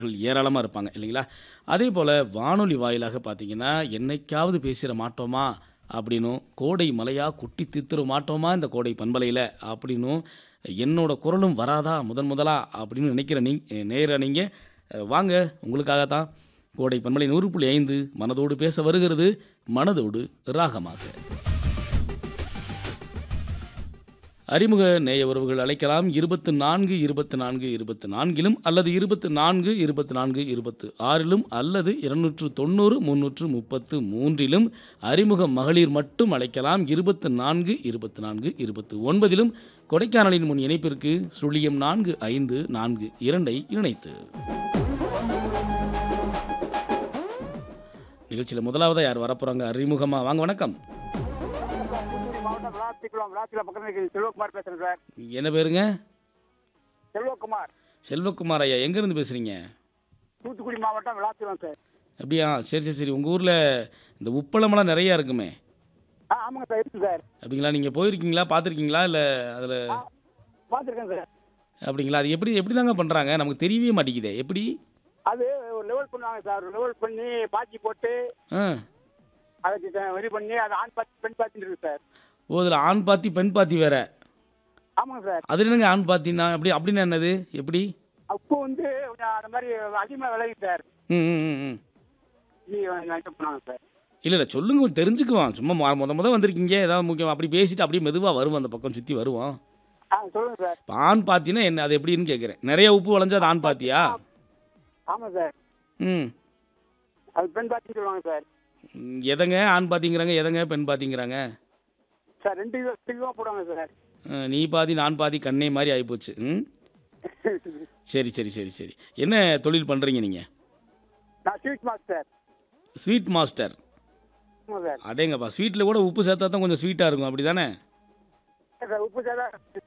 ஏராளமாக இருப்பாங்க இல்லைங்களா அதே போல் வானொலி வாயிலாக பார்த்தீங்கன்னா என்னைக்காவது பேசிட மாட்டோமா அப்படின்னும் கோடை மலையாக குட்டி தீர்த்துற மாட்டோமா இந்த கோடை பண்பலையில் அப்படின்னும் என்னோட குரலும் வராதா முதன் முதலா அப்படின்னு நினைக்கிற நீ நேர நீங்கள் வாங்க உங்களுக்காக தான் கோடை பண்பலை நூறு புள்ளி ஐந்து மனதோடு பேச வருகிறது மனதோடு ராகமாக அறிமுக நேய உறவுகள் அழைக்கலாம் இருபத்து நான்கு இருபத்து நான்கு இருபத்து நான்கிலும் அல்லது இருபத்து நான்கு இருபத்து நான்கு இருபத்து ஆறிலும் அல்லது இருநூற்று தொண்ணூறு முன்னூற்று முப்பத்து மூன்றிலும் அறிமுக மகளிர் மட்டும் அழைக்கலாம் இருபத்து நான்கு இருபத்து நான்கு இருபத்து ஒன்பதிலும் கொடைக்கானலின் முன் இணைப்பிற்கு சுழியம் நான்கு ஐந்து நான்கு இரண்டை இணைத்து நிகழ்ச்சியில் முதலாவதாக யார் வரப்போகிறாங்க அறிமுகமாக வாங்க வணக்கம் மாவட்டம் விளாத்திக்குளம் விளாத்திக்குளம் பக்கத்தில் இருக்கு செல்வகுமார் பேசுறேன் சார் என்ன பேருங்க செல்வகுமார் செல்வகுமார் ஐயா எங்கேருந்து பேசுகிறீங்க தூத்துக்குடி மாவட்டம் விளாத்திக்குளம் சார் அப்படியா சரி சரி சரி உங்கள் ஊரில் இந்த உப்பளமெல்லாம் நிறையா இருக்குமே ஆ ஆமாங்க சார் இருக்கு சார் அப்படிங்களா நீங்கள் போயிருக்கீங்களா பார்த்துருக்கீங்களா இல்லை அதில் பார்த்துருக்கேன் சார் அப்படிங்களா அது எப்படி எப்படி தாங்க பண்ணுறாங்க நமக்கு தெரியவே மாட்டேங்குதே எப்படி அது ஒரு லெவல் பண்ணுவாங்க சார் லெவல் பண்ணி பாத்தி போட்டு ஆ அதுக்கு ரெடி பண்ணி அது ஆண் பாத்தி பெண் பாத்தின்னு இருக்கு சார் ஓ இதில் ஆண் பாத்தி பெண் பாத்தி வேற ஆமாங்க சார் அது என்னங்க ஆண் பாத்தின்னா அப்படி அப்படின்னு என்னது எப்படி அப்போ வந்து கொஞ்சம் அந்த மாதிரி அதிகமாக விளையுது சார் ம் ம் ம், ம் நீ நைட்டு பண்ணாங்க சார் இல்லை இல்லை சொல்லுங்க தெரிஞ்சுக்குவோம் சும்மா மொ- முத முத வந்திருக்கீங்க ஏதாவது முக்கியம் அப்படி பேசிட்டு அப்படியே மெதுவாக வருவோம் அந்த பக்கம் சுற்றி வருவோம் ஆ சொல்லுங்க சார் இப்போ ஆண் பாத்தினா என்ன அது எப்படின்னு கேட்குறேன் நிறைய உப்பு வளைஞ்சா அது ஆண் பாத்தியா ஆமாம் சார் ம் அது பெண் பாத்தின்னு சொல்லுவாங்க சார் ம், எதங்க ஆண் பாத்திங்கிறாங்க எதங்க பெண் பாத்திங்கிறாங்க சார் ரெண்டு கிலோ கிலோ போடுவாங்க சார் அஹ், நீ பாதி நான் பாதி கண்ணே மாதிரி ஆகிப்போச்சு ம் சரி சரி சரி சரி என்ன தொழில் பண்ணுறீங்க நீங்கள் நான் ஸ்வீட் மாஸ்டர் ஸ்வீட் மாஸ்டர் ஆமாம் சார் அடேங்கப்பா ஸ்வீட்டில் கூட உப்பு சேர்த்தா தான் கொஞ்சம் ஸ்வீட்டாக இருக்கும் அப்படி தானே சார் உப்பு சார்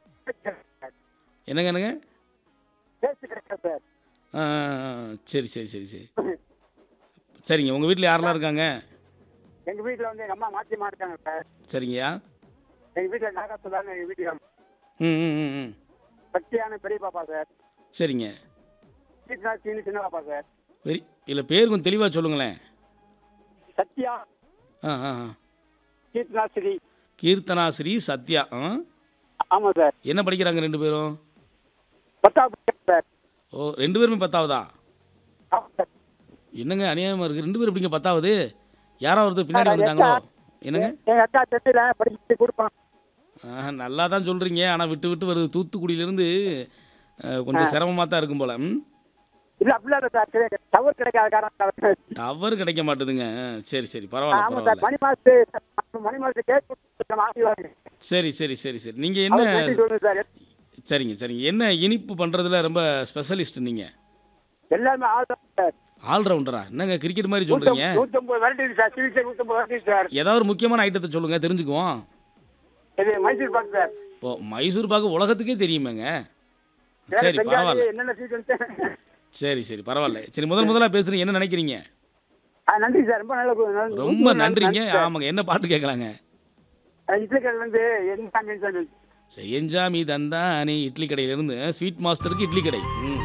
என்னங்க என்னங்க டேஸ்ட் கிடைக்காது சார் ஆ, ஆ, ஆ, சரி சரி சரி சரி சரிங்க உங்கள் வீட்டில் யாரெல்லாம் இருக்காங்க எங்க வீட்ல வந்து எங்க அம்மா மாத்தி மாட்டாங்க சார் சரிங்கய்யா எங்க வீட்ல நாகசுதான் எங்க வீட்டுக்கு ம் ம் ம் ம் சக்தியான பெரிய பாப்பா சார் சரிங்க சீட்னா சீனி சின்ன பாப்பா சார் வெரி இல்லை பேர் கொஞ்சம் தெளிவாக சொல்லுங்களேன் சத்யா ஆ ஆ ஆ சீட்னா ஸ்ரீ கீர்த்தனா ஸ்ரீ சத்யா ஆ ஆமா சார் என்ன படிக்கிறாங்க ரெண்டு பேரும் பத்தாவது படிக்கிறேன் சார் ஓ ரெண்டு பேருமே பத்தாவதா ஆமா சார் என்னங்க அநியாயமாக இருக்குது ரெண்டு பேரும் எப்படிங்க பத்தாவது யாராவது ஒருத்தர் பின்னாடி வந்துட்டாங்களோ என்னங்க எங்க அக்கா தெரியல படிச்சு கொடுப்பான் ஆ நல்லா தான் சொல்கிறீங்க ஆனால் விட்டு விட்டு வருது தூத்துக்குடியிலேருந்து கொஞ்சம் சிரமமாக தான் இருக்கும் போல ம் இல்ல அப்படிலாம் இல்ல சார் கிடையாது. டவர் கிடைக்காத காரணம் டவர் கிடைக்க மாட்டுதுங்க ஆ, சரி சரி பரவாயில்ல ஆமா சார் பரவாயில்ல மணி மாசத்து மணி மாசத்து கேட்டு ஆசீர்வாதம் சரி சரி சரி சரி நீங்கள் என்ன அவர் நன்றி சொல்லுங்க சார் சரிங்க சரிங்க என்ன இனிப்பு பண்ணுறதுல ரொம்ப ஸ்பெஷலிஸ்ட் நீங்கள் எல்லாமே ஆள் தான் சார் ஆல்ரவுண்டரா என்னங்க கிரிக்கெட் மாதிரி சொல்கிறீங்க நூத்தம்பது வெரைட்டி சார் சிவில் சார் நூத்தம்பது வெரைட்டி சார் ஏதாவது ஒரு முக்கியமான ஐட்டத்தை சொல்லுங்கள் தெரிஞ்சுக்குவோம் இது மைசூர் பாக்கு சார் இப்போ மைசூர் பாக்கு உலகத்துக்கே தெரியுமேங்க வேற சரி பெங்காலி பரவாயில்ல என்னென்ன ஸ்வீட் சரி சரி பரவாயில்ல சரி முதல் முதலாக பேசுகிறீங்க என்ன நினைக்கிறீங்க ஆ நன்றி சார் ரொம்ப நல்ல நல்ல- ரொம்ப நன்றி நன்றிங்க சார். ஆமாங்க என்ன பாட்டு கேட்கலாங்க ஆ, இட்லி கடையில் வந்து என்ன சாமி சார் செஞ்சா மீ தந்தானே இட்லி கடையிலேருந்து ஸ்வீட் மாஸ்டருக்கு இட்லி கடை ம்